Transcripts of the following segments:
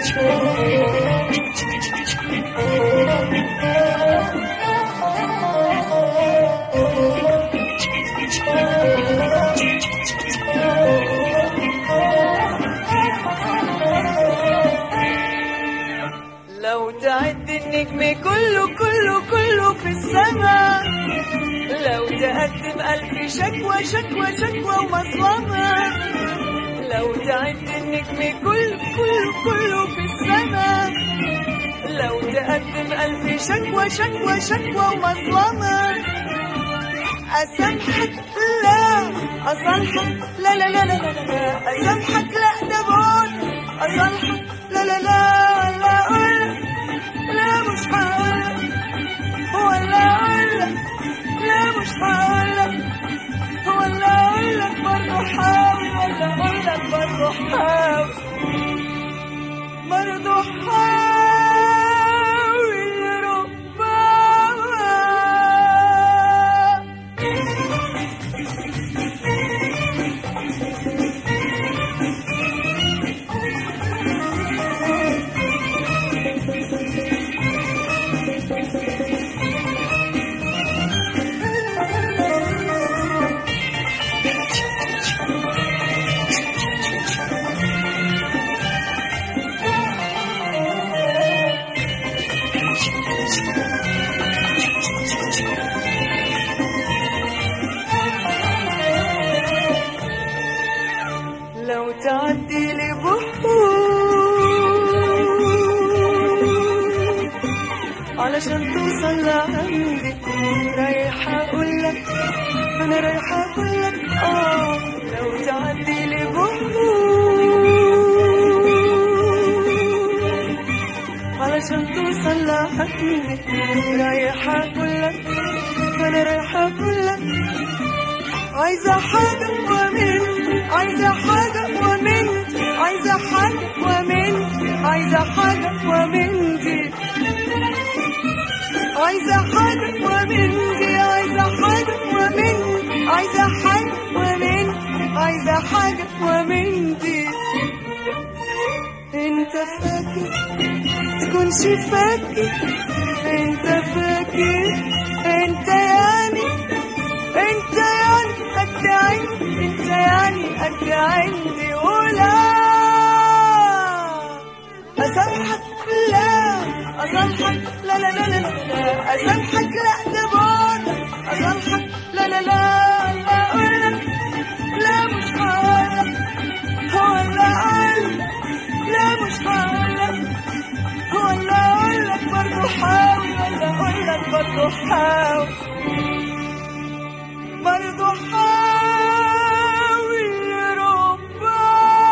لو تعد النجم كله كله كله في السماء لو تقدم ألف شكوى شكوى شكوى ومظلمة لو تعد النجم كله كله كله في السماء لو تقدم ألف شكوى شكوى شكوى ومظلمة أسامحك لا أصالحك لا لا لا لا لا لا أسامحك لا ده بعد أصالحك لا لا لا لا أقولك لا مش هقولك ولا أقولك لا مش هقولك ولا أقولك برضه حاول ولا أقولك برضه حاول برضه حاول ربما لو تعدي لي بحور علشان توصل لعندي رايحة أقول لك أنا رايحة أقول لك آه لو تعدي لي بحور علشان توصل لعندي رايحة أقول لك أنا رايحة أقول لك عايزة حاجة ومن عايزة حاجة ومن عايزة حاجة ومن عايزة حاجة ومن دي عايزة حاجة ومن دي عايزة حاجة ومن عايزة حاجة ومن عايزة حاجة ومن دي انت فاكر تكونش فاكر انت فاكر انت يعني انت يعني قد عندي انت يعني قد عندي ولا اسامحك لا اسامحك لا لا لا لا لا اسامحك لا ده بعد اسامحك لا لا لا لا اقولك لا مش هقولك ولا اقولك لا مش هقولك ولا اقولك برضه حاول ولا اقولك برضه حاول برضه حاول ربما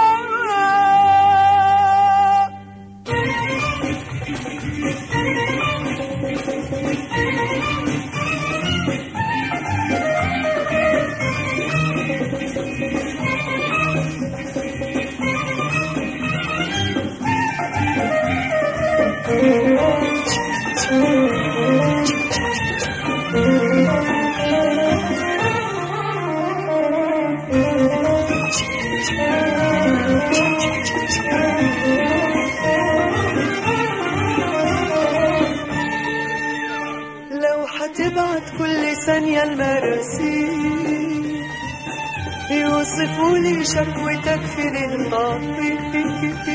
لو هتبعت كل ثانية المراسيل يوصفوا لي شكوتك في الطريق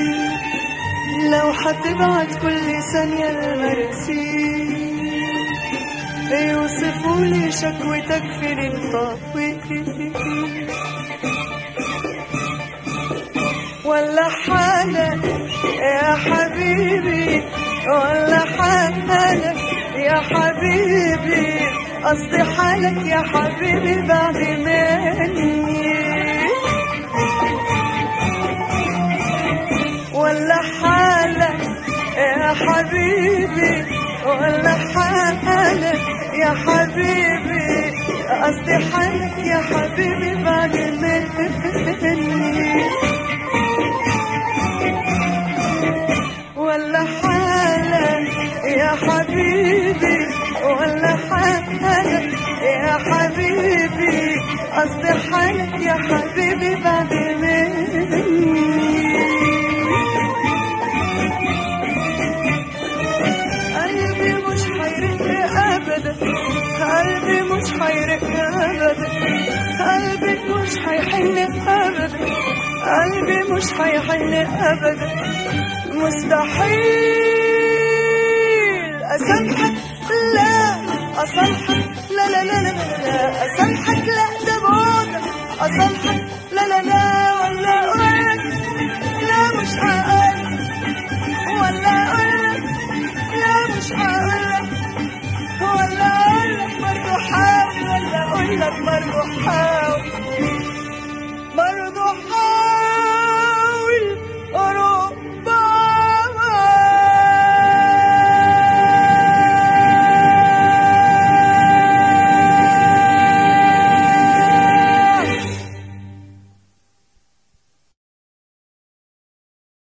لو هتبعت كل ثانية المراسيل يوصفوا لي شكوتك في الطريق ولا حالك يا حبيبي ولا حالك يا حبيبي قصدي حالك يا حبيبي بعد مني ولا حالك يا حبيبي ولا حالك يا حبيبي قصدي حالك يا حبيبي بعد مني ولا حالك يا حبيبي ولا حالك يا حبيبي قصدي حالك يا حبيبي بعد مني قلبي مش هيحن ابدا مستحيل اسامحك لا اصالحك لا لا لا لا لا لا اسامحك لا ده بعد اصالحك لا لا لا